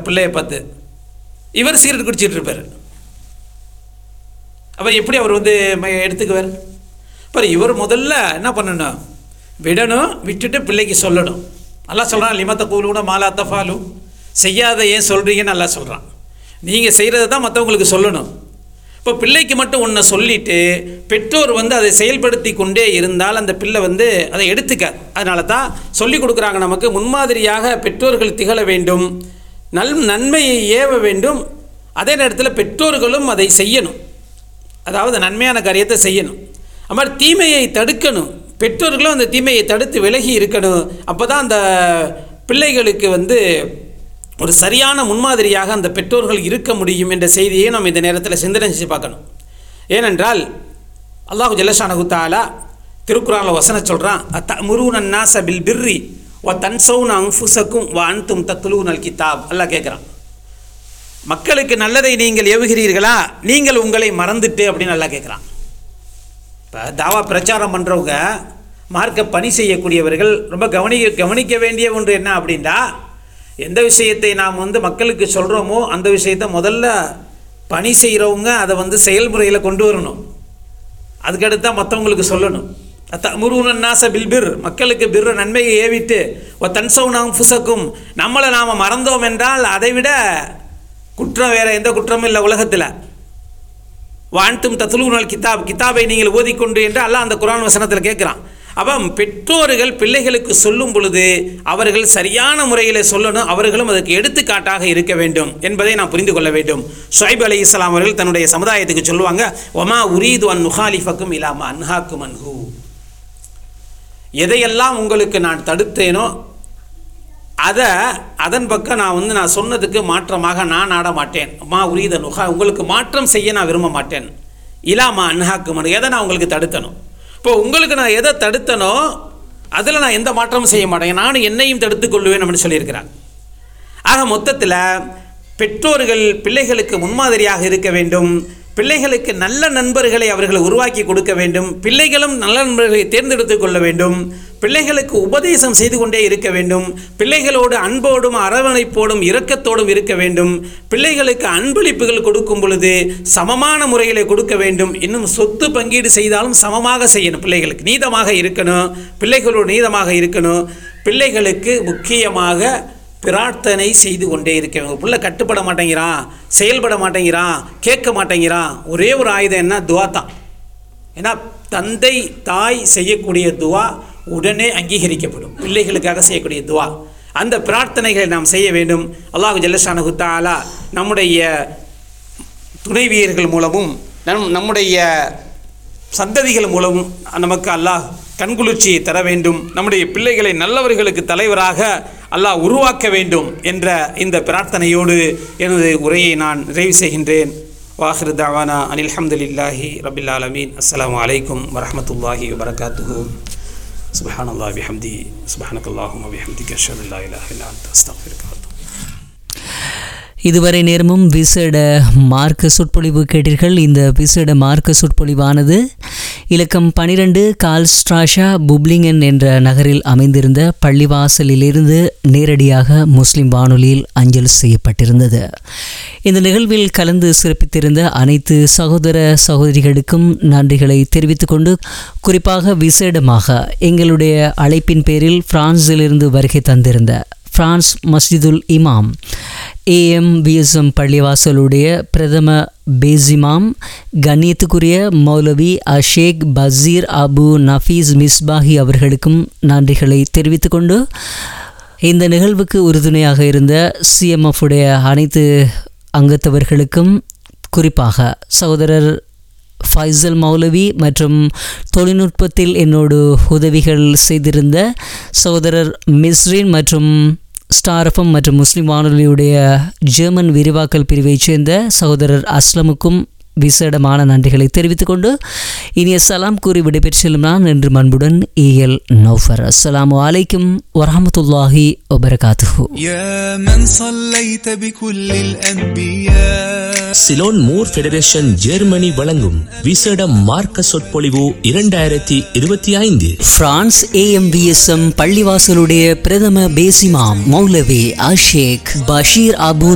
பிள்ளையை பார்த்து இவர் சீரட் குடிச்சிட்டு இருப்பார் அவர் எப்படி அவர் வந்து ம- எடுத்துக்குவார் அப்புறம் இவர் முதல்ல என்ன பண்ணணும் விடணும் விட்டுட்டு பிள்ளைக்கு சொல்லணும் நல்லா சொல்கிறான் லிமத்த கூலூன மாலா தஃபாலு செய்யாத ஏன் சொல்கிறீங்கன்னு நல்லா சொல்கிறான் நீங்கள் செய்கிறத தான் மற்றவங்களுக்கு சொல்லணும் இப்போ பிள்ளைக்கு மட்டும் ஒன்றை சொல்லிட்டு பெற்றோர் வந்து அதை செயல்படுத்தி கொண்டே இருந்தால் அந்த பிள்ளை வந்து அதை எடுத்துக்க அதனால தான் சொல்லி கொடுக்குறாங்க நமக்கு முன்மாதிரியாக பெற்றோர்கள் திகழ வேண்டும் நல் நன்மையை ஏவ வேண்டும் அதே நேரத்தில் பெற்றோர்களும் அதை செய்யணும் அதாவது நன்மையான காரியத்தை செய்யணும் அது மாதிரி தீமையை தடுக்கணும் பெற்றோர்களும் அந்த தீமையை தடுத்து விலகி இருக்கணும் அப்போ தான் அந்த பிள்ளைகளுக்கு வந்து ஒரு சரியான முன்மாதிரியாக அந்த பெற்றோர்கள் இருக்க முடியும் என்ற செய்தியை நம்ம இந்த நேரத்தில் சிந்தனை செஞ்சு பார்க்கணும் ஏனென்றால் அல்லாஹு ஜல்லஷானஹு தாலா திருக்குறானில் வசன சொல்கிறான் அத்த முருகன் நாச பில் பிர்ரி வ தன்சவுன் அங்ஃபுசக்கும் வ அன்தும் தத்துலூனல் கிதாப் அல்லாஹ் கேட்குறான் மக்களுக்கு நல்லதை நீங்கள் ஏவுகிறீர்களா நீங்கள் உங்களை மறந்துட்டு அப்படின்னு நல்லா கேட்குறான் இப்போ தாவா பிரச்சாரம் பண்ணுறவங்க மார்க்க பணி செய்யக்கூடியவர்கள் ரொம்ப கவனிக்க கவனிக்க வேண்டிய ஒன்று என்ன அப்படின்னா எந்த விஷயத்தை நாம் வந்து மக்களுக்கு சொல்கிறோமோ அந்த விஷயத்தை முதல்ல பணி செய்கிறவங்க அதை வந்து செயல்முறையில் கொண்டு வரணும் அதுக்கடுத்து தான் மற்றவங்களுக்கு சொல்லணும் அத்த முருகன் நாச பில்பிர் மக்களுக்கு பிர் நன்மையை ஏவிட்டு ஒ தன்சவுனாம் ஃபுசக்கும் நம்மளை நாம் மறந்தோம் என்றால் அதை விட குற்றம் வேறு எந்த குற்றமும் இல்லை உலகத்தில் வான்தும் தத்துலூனல் கிதாப் கிதாபை நீங்கள் ஓதிக்கொண்டு என்று அல்லாஹ் அந்த குரான் வசனத்தில் கேட்குறான் அப்போ பெற்றோர்கள் பிள்ளைகளுக்கு சொல்லும் பொழுது அவர்கள் சரியான முறையில் சொல்லணும் அவர்களும் அதற்கு எடுத்துக்காட்டாக இருக்க வேண்டும் என்பதை நாம் புரிந்து கொள்ள வேண்டும் ஷுவைப் அலி இஸ்லாம் அவர்கள் தன்னுடைய சமுதாயத்துக்கு சொல்லுவாங்க ஒமா உரீது அன் நுஹாலிஃபக்கும் இலாமா அன்ஹாக்கும் அன்ஹூ எதையெல்லாம் உங்களுக்கு நான் தடுத்தேனோ அதை அதன் பக்கம் நான் வந்து நான் சொன்னதுக்கு மாற்றமாக நான் ஆட மாட்டேன் மா உரியத நுகா உங்களுக்கு மாற்றம் செய்ய நான் விரும்ப மாட்டேன் இலாமா அன்ஹாக்கு மனு எதை நான் உங்களுக்கு தடுத்தனும் இப்போ உங்களுக்கு நான் எதை தடுத்தனோ அதில் நான் எந்த மாற்றமும் செய்ய மாட்டேன் நானும் என்னையும் தடுத்துக் கொள்வேன் அப்படின்னு சொல்லியிருக்கிறாங்க ஆக மொத்தத்தில் பெற்றோர்கள் பிள்ளைகளுக்கு முன்மாதிரியாக இருக்க வேண்டும் பிள்ளைகளுக்கு நல்ல நண்பர்களை அவர்கள் உருவாக்கி கொடுக்க வேண்டும் பிள்ளைகளும் நல்ல நண்பர்களை தேர்ந்தெடுத்துக் கொள்ள வேண்டும் பிள்ளைகளுக்கு உபதேசம் செய்து கொண்டே இருக்க வேண்டும் பிள்ளைகளோடு அன்போடும் அரவணைப்போடும் இரக்கத்தோடும் இருக்க வேண்டும் பிள்ளைகளுக்கு அன்பளிப்புகள் கொடுக்கும் பொழுது சமமான முறையில் கொடுக்க வேண்டும் இன்னும் சொத்து பங்கீடு செய்தாலும் சமமாக செய்யணும் பிள்ளைகளுக்கு நீதமாக இருக்கணும் பிள்ளைகளோடு நீதமாக இருக்கணும் பிள்ளைகளுக்கு முக்கியமாக பிரார்த்தனை செய்து கொண்டே இருக்க வேண்டும் பிள்ளை கட்டுப்பட மாட்டேங்கிறான் செயல்பட மாட்டேங்கிறான் கேட்க மாட்டேங்கிறான் ஒரே ஒரு ஆயுதம் என்ன துவா தான் ஏன்னா தந்தை தாய் செய்யக்கூடிய துவா உடனே அங்கீகரிக்கப்படும் பிள்ளைகளுக்காக செய்யக்கூடிய துவா அந்த பிரார்த்தனைகளை நாம் செய்ய வேண்டும் அல்லாஹு ஜல்லஷானு தாலா நம்முடைய துணைவியர்கள் மூலமும் நம் நம்முடைய சந்ததிகள் மூலமும் நமக்கு அல்லாஹ் கண்குளிர்ச்சியை தர வேண்டும் நம்முடைய பிள்ளைகளை நல்லவர்களுக்கு தலைவராக அல்லாஹ் உருவாக்க வேண்டும் என்ற இந்த பிரார்த்தனையோடு எனது உரையை நான் நிறைவு செய்கின்றேன் வாஹிரு தாவானா அனில் அஹமதுல்லாஹி ரபில் ஆலமீன் அஸ்ஸலாமு அலைக்கும் வரஹமத்துல்லாஹி வபரகாத்துஹு சுபஹான் அல்லாஹ் பிஹம்தி சுபஹானக் அல்லாஹும் பிஹம்திக அஷ்ஹது அல்லா இலாஹ இல்லா அன்த அஸ்தக்ஃபிருக்க வ அத்தூபு இதுவரை நேரமும் விசேட மார்க்க சொற்பொழிவு கேட்டீர்கள் இந்த விசேட மார்க்க சொற்பொழிவானது இலக்கம் பனிரெண்டு கால்ஸ்ட்ராஷா புப்ளிங்கன் என்ற நகரில் அமைந்திருந்த பள்ளிவாசலிலிருந்து நேரடியாக முஸ்லிம் வானொலியில் அஞ்சல் செய்யப்பட்டிருந்தது இந்த நிகழ்வில் கலந்து சிறப்பித்திருந்த அனைத்து சகோதர சகோதரிகளுக்கும் நன்றிகளை தெரிவித்துக்கொண்டு குறிப்பாக விசேடமாக எங்களுடைய அழைப்பின் பேரில் பிரான்சிலிருந்து வருகை தந்திருந்த பிரான்ஸ் மஸ்ஜிதுல் இமாம் ஏஎம்விஎஸ்எம் பள்ளிவாசலுடைய பிரதம பேசிமாம் கண்ணியத்துக்குரிய மௌலவி அஷேக் பசீர் அபு நஃபீஸ் மிஸ்பாஹி அவர்களுக்கும் நன்றிகளை தெரிவித்துக்கொண்டு இந்த நிகழ்வுக்கு உறுதுணையாக இருந்த சிஎம்எஃப் உடைய அனைத்து அங்கத்தவர்களுக்கும் குறிப்பாக சகோதரர் ஃபைசல் மௌலவி மற்றும் தொழில்நுட்பத்தில் என்னோடு உதவிகள் செய்திருந்த சகோதரர் மிஸ்ரின் மற்றும் ஸ்டாரஃபம் மற்றும் முஸ்லிம் வானொலியுடைய ஜெர்மன் விரிவாக்கல் பிரிவைச் சேர்ந்த சகோதரர் அஸ்லமுக்கும் விசேடமான நன்றிகளை தெரிவித்துக்கொண்டு இனிய சலாம் கூறி விடைபெற்று செல்லும் நான் என்று மண்புடன் இஎல் நௌஃபர் அஸ்ஸலாமு அலைக்கும் வரஹமத்துல்லாஹி வபரகாத்துஹு يا من صليت بكل الأنبياء சிலோன் மூர் ஃபெடரேஷன் ஜெர்மனி வழங்கும் விசேட மார்க்க சொற்பொழிவு இரண்டாயிரத்தி இருபத்தி ஐந்து பிரான்ஸ் ஏஎம்விஎஸ்எம் பள்ளிவாசலுடைய பிரதம பேசிமாம் மௌலவி அஷேக் பஷீர் அபு